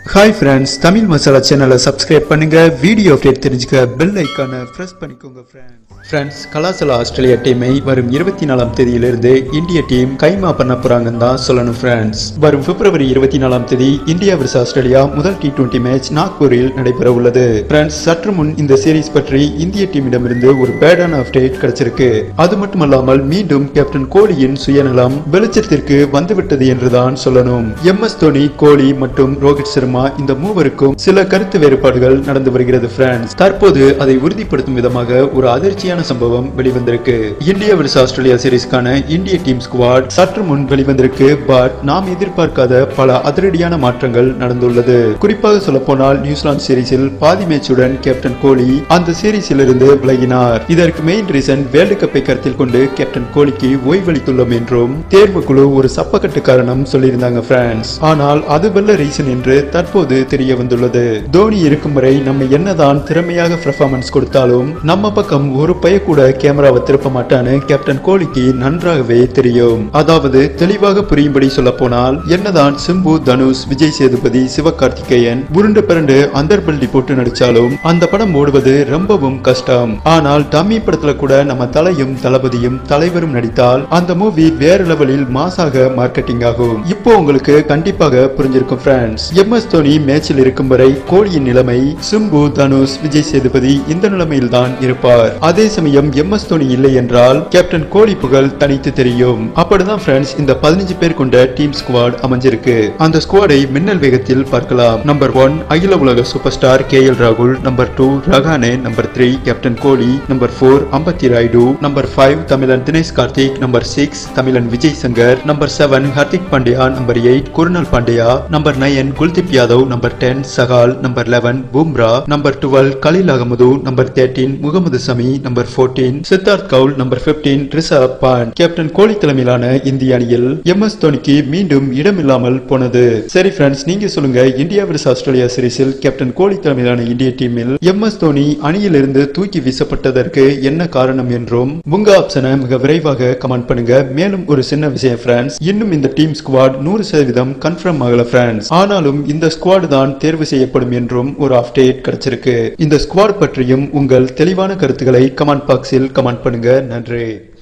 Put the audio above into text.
hi friends Tamil masala சேனலை subscribe பண்ணுங்க video update தெரிஞ்சுக்க பெல் ஐக்கானை ப்ரெஸ் பண்ணிக்கோங்க ஃப்ரெண்ட்ஸ் ஃப்ரெண்ட்ஸ் கலாசலா ஆஸ்திரேலியா டீமை வரும் இருபத்தி நாலாம் தேதியிலிருந்து இந்திய டீம் கைமா பண்ண போறாங்கன்னு தான் சொல்லணும் ஃப்ரெண்ட்ஸ் வரும் பிப்ரவரி இருபத்தி நாலாம் தேதி இந்தியா vs ஆஸ்திரேலியா முதல் டி டுவெண்டி மேட்ச் நாக்பூரில் நடைபெற உள்ளது ஃப்ரெண்ட்ஸ் சற்று முன் இந்த சீரிஸ் பற்றி இந்திய டீமிடமிருந்து ஒரு பேடான அப்டேட் கிடைச்சிருக்கு அது மட்டுமல்லாமல் மீண்டும் கேப்டன் கோலியின் சுயநலம் வெளிச்சத்திற்கு வந்துவிட்டது என்றுதான் சொல்லணும் எம் எஸ் தோனி கோலி மற்றும் ரோஹித் சர்மா இந்த மூவருக்கும் சில கருத்து வேறுபாடுகள் நடந்து வருகிறது பிரான்ஸ் தற்போது அதை உறுதிப்படுத்தும் விதமாக ஒரு அதிர்ச்சியான சம்பவம் வெளிவந்திருக்கு இந்தியா vs ஆஸ்திரேலியா சீரிஸ்க்கான இந்திய டீம் ஸ்குவாட் சற்று முன் வெளிவந்திருக்கு பட் நாம் எதிர்பார்க்காத பல அதிரடியான மாற்றங்கள் நடந்துள்ளது குறிப்பாக சொல்ல போனால் நியூசிலாந்து சீரிஸில் பாதி மேட்சுடன் கேப்டன் கோலி அந்த சீரிஸில் இருந்து விலகினார் இதற்கு மெயின் ரீசன் வேர்ல்டு கப்பை கருத்தில் கொண்டு கேப்டன் கோலிக்கு ஓய்வளித்துள்ளோம் என்றும் தேர்வு குழு ஒரு சப்பக்கட்டு காரணம் சொல்லியிருந்தாங்க பிரான்ஸ் ஆனால் அதுவல்ல ரீசன் என்று தற்போது தெரிய வந்துள்ளது தோனி இருக்கும் வரை நம்ம என்னதான் திறமையாக பெர்ஃபார்மன்ஸ் கொடுத்தாலும் நம்ம பக்கம் ஒரு பைய கூட கேமராவை திருப்ப மாட்டான்னு கேப்டன் கோலிக்கு நன்றாகவே தெரியும் அதாவது தெளிவாக புரியும்படி சொல்ல போனால் என்னதான் சிம்பு தனுஷ் விஜய் சேதுபதி சிவகார்த்திகேயன் உருண்டு பிறண்டு அந்தர்பல்டி போட்டு நடிச்சாலும் அந்த படம் ஓடுவது ரொம்பவும் கஷ்டம் ஆனால் டம்மி படத்துல கூட நம்ம தலையும் தளபதியும் தலைவரும் நடித்தால் அந்த மூவி வேற லெவலில் மாசாக மார்க்கெட்டிங் ஆகும் இப்போ உங்களுக்கு கண்டிப்பாக புரிஞ்சிருக்கும் ஃப்ரெண்ட்ஸ் எம் எஸ் தோனி மேட்சில் இருக்கும் வரை கோலியின் நிலைமை சிம்பு தனுஷ் விஜய் சேதுபதி இந்த நிலைமையில் தான் இருப்பார் அதே சமயம் எம் எஸ் தோனி இல்லை என்றால் கேப்டன் கோலி புகழ் தனித்து தெரியும் அப்படிதான் ஃப்ரெண்ட்ஸ் இந்த பதினஞ்சு பேர் கொண்ட டீம் ஸ்குவாட் அமைஞ்சிருக்கு அந்த ஸ்குவாடை மின்னல் வேகத்தில் பார்க்கலாம் நம்பர் ஒன் அகில உலக சூப்பர் ஸ்டார் கே எல் ராகுல் number two Rahane number three captain Kohli number four Ambati Rayudu number five தமிழன் தினேஷ் கார்த்திக் நம்பர் சிக்ஸ் தமிழன் Vijay Shankar number seven Hardik Pandya number eight Krunal Pandya number nine Kuldeep Yadav number ten Chahal number eleven Bumrah number twelve Khaleel Ahmed number thirteen Mohammed Shami number fourteen Siddharth Kaul number fifteen Rishabh Pant captain Kohli தலைமையிலான இந்திய அணியில் M S தோனிக்கு மீண்டும் இடமில்லாமல் போனது சரி ஃப்ரெண்ட்ஸ் நீங்க சொல்லுங்க இந்தியா vs ஆஸ்திரேலியா சீரிஸில் கேப்டன் கோலி தலைமையிலான இந்திய டீமில் எம் எஸ் தோனி அணியிலிருந்து தூக்கி வீசப்பட்டதற்கு என்ன காரணம் என்றும் உங்க ஆப்ஷனை மிக விரைவாக கமெண்ட் பண்ணுங்க மேலும் ஒரு சின்ன விஷயம் ஃப்ரெண்ட்ஸ் இன்னும் இந்த டீம் ஸ்குவாட் நூறு சதவீதம் கன்ஃபார்ம் ஆகல ஃப்ரெண்ட்ஸ் ஆனாலும் இந்த ஸ்குவாட் தான் தேர்வு செய்யப்படும் என்றும் ஒரு அப்டேட் கிடைச்சிருக்கு இந்த ஸ்குவாட் பற்றியும் உங்கள் தெளிவான கருத்துக்களை கமெண்ட் பாக்ஸில் கமெண்ட் பண்ணுங்க நன்றி